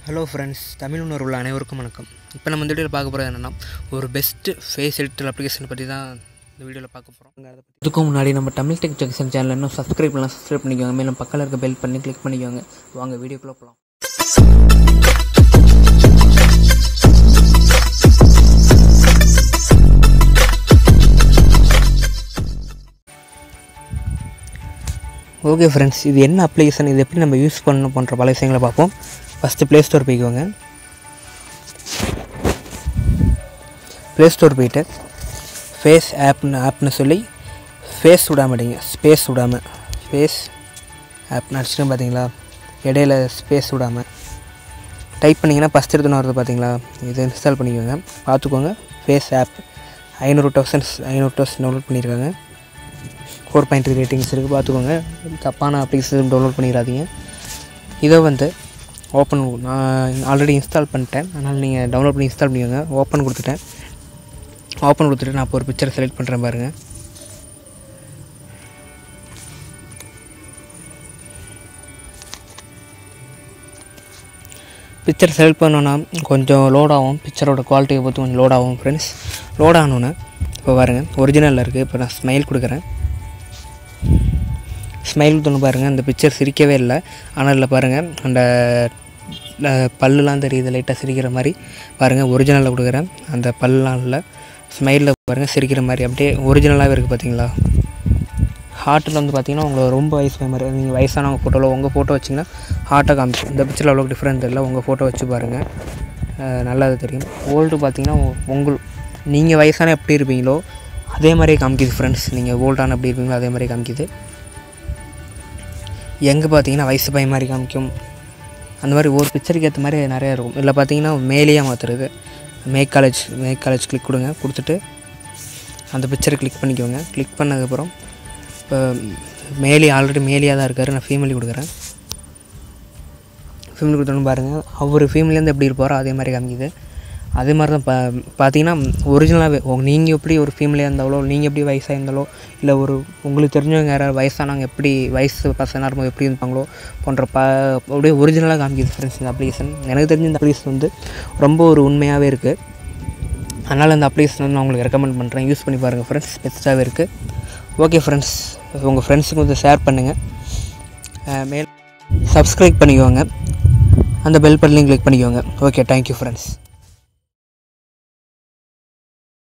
hello friends Tamil உணர்வு உள்ள அனைவருக்கும் வணக்கம் இப்போ நம்ம இந்த வீடியோவில் பார்க்க போகிறது என்னென்னா ஒரு பெஸ்ட்டு ஃபேஸ் எடிட்டர் அப்ளிகேஷன் பற்றி தான் இந்த வீடியோவில் பார்க்க போகிறோம் அதை பற்றி இதுக்கு முன்னாடி நம்ம தமிழ் டெக் ஜங்ஷன் சேனல் இன்னும் சப்ஸ்கிரைப் பண்ணலாம் சப்ஸ்கிரைப் பண்ணிக்கோங்க மேலும் பக்கத்தில் இருக்க பெல் பண்ணி கிளிக் பண்ணிக்கோங்க வாங்க வீடியோக்குள்ளே போகலாம் ஓகே ஃப்ரெண்ட்ஸ் இது என்ன அப்ளிகேஷன் இது எப்படி நம்ம யூஸ் பண்ணணும் போன்ற பல விஷயங்களை பார்ப்போம் ஃபஸ்ட்டு ப்ளே ஸ்டோர் போய்க்கோங்க ப்ளே ஸ்டோர் போயிட்டு ஃபேஸ் ஆப்னு ஆப்னு சொல்லி ஃபேஸ் விடாமடிங்க ஸ்பேஸ் விடாமல் ஃபேஸ் ஆப்னு அடிச்சுட்டு பார்த்தீங்களா இடையில ஸ்பேஸ் விடாமல் டைப் பண்ணிங்கன்னா ஃபஸ்ட் எடுத்துன்னு வருது பார்த்தீங்களா இது இன்ஸ்டால் பண்ணிக்கோங்க பார்த்துக்கோங்க ஃபேஸ் ஆப் ஐநூறு தௌசண்ட்ஸ் ஐநூறு தௌசண்ட் டவுன்லோட் பண்ணியிருக்காங்க ஃபோர் பாயிண்ட் த்ரீ ரேட்டிங்ஸ் இருக்குது பார்த்துக்கோங்க தப்பான அப்ளிகேஷன் டவுன்லோட் பண்ணிடாதீங்க இதை வந்து ஓப்பன் நான் ஆல்ரெடி இன்ஸ்டால் பண்ணிட்டேன் அதனால் நீங்கள் டவுன்லோட் பண்ணி இன்ஸ்டால் பண்ணிக்கோங்க ஓப்பன் கொடுத்துட்டேன் ஓப்பன் கொடுத்துட்டு நான் இப்போ ஒரு பிக்சரை செலக்ட் பண்ணுறேன் பாருங்கள் பிக்சர் செலக்ட் பண்ணோன்னா கொஞ்சம் லோட் ஆகும் பிக்சரோட குவாலிட்டியை பொறுத்து கொஞ்சம் லோட் ஆகும் ஃப்ரெண்ட்ஸ் லோட் ஆகணுன்னு இப்போ பாருங்கள் ஒரிஜினலில் இருக்குது இப்போ நான் ஸ்மைல் கொடுக்குறேன் ஸ்மைல் தொண்ணு பாருங்கள் அந்த பிக்சர் சிரிக்கவே இல்லை ஆனால் இல்லை பாருங்கள் அந்த அஹ், பல்லுலாம் தெரியுது லைட்டாக சிரிக்கிற மாதிரி பாருங்கள் ஒரிஜினலில் கொடுக்குறேன் அந்த பல்லுலாம் இல்லை ஸ்மைலில் பாருங்கள் சிரிக்கிற மாதிரி அப்படியே ஒரிஜினலாகவே இருக்குது பார்த்தீங்களா ஹார்ட்டில் வந்து பார்த்தீங்கன்னா உங்களை ரொம்ப வயசு மாதிரி நீங்கள் வயசானவங்க ஃபோட்டோவில் உங்கள் ஃபோட்டோ வச்சிங்கன்னா ஹார்ட்டை காமிச்சு இந்த பிக்சரில் அவ்வளோ டிஃப்ரெண்ட் தெரியல உங்கள் ஃபோட்டோ வச்சு பாருங்கள் அஹ், நல்லா அது தெரியும் ஓல்டு பார்த்தீங்கன்னா உங்கள் நீங்கள் வயசான எப்படி இருப்பீங்களோ அதே மாதிரியே காமிக்குது ஃப்ரெண்ட்ஸ் நீங்கள் ஓல்டான எப்படி இருப்பீங்களோ அதே மாதிரி காமிக்குது எங்கே பார்த்தீங்கன்னா வயசு பையன் மாதிரி காமிக்கும் அந்த மாதிரி ஒரு பிக்சருக்கு ஏற்ற மாதிரி நிறையா இருக்கும் இதில் பார்த்தீங்கன்னா மேலேயாக மாற்றுறது make college make college click கொடுங்க கொடுத்துட்டு அந்த பிக்சரை கிளிக் பண்ணிக்கோங்க கிளிக் பண்ணதுக்கப்புறம் இப்போ மேலே ஆல்ரெடி மேலேயாக தான் இருக்கார் நான் ஃபீமேலி கொடுக்குறேன் ஃபீமேலி கொடுத்தோன்னு பாருங்கள் அவர் ஃபீமேலேருந்து எப்படி இருப்பாரோ அதே மாதிரி காமிக்குது அதே மாதிரி தான் பா பார்த்தீங்கன்னா ஒரிஜினலாகவே நீங்கள் எப்படி ஒரு ஃபீமேலியாக இருந்தாலோ நீங்கள் எப்படி வயசாக இருந்தாலோ இல்லை ஒரு உங்களுக்கு தெரிஞ்சவங்க யாராவது வயசானவங்க எப்படி வயசு பசங்களாக இருக்கும்போது எப்படி இருப்பாங்களோ போன்ற ப அப்படியே ஒரிஜினலாக காமிக்குது ஃப்ரெண்ட்ஸ் இந்த அப்ளிகேஷன் எனக்கு தெரிஞ்ச இந்த அப்ளிகேஷன் வந்து ரொம்ப ஒரு உண்மையாகவே இருக்குது அதனால் இந்த அப்ளிகேஷன் வந்து நான் உங்களுக்கு ரெக்கமெண்ட் பண்ணுறேன் யூஸ் பண்ணி பாருங்கள் ஃப்ரெண்ட்ஸ் பெஸ்ட்டாகவே இருக்குது ஓகே ஃப்ரெண்ட்ஸ் உங்கள் ஃப்ரெண்ட்ஸுக்கு வந்து ஷேர் பண்ணுங்கள் மேல் சப்ஸ்கிரைப் பண்ணிக்கோங்க அந்த பெல் பட்டனையும் கிளிக் பண்ணிக்கோங்க ஓகே தேங்க்யூ ஃப்ரெண்ட்ஸ்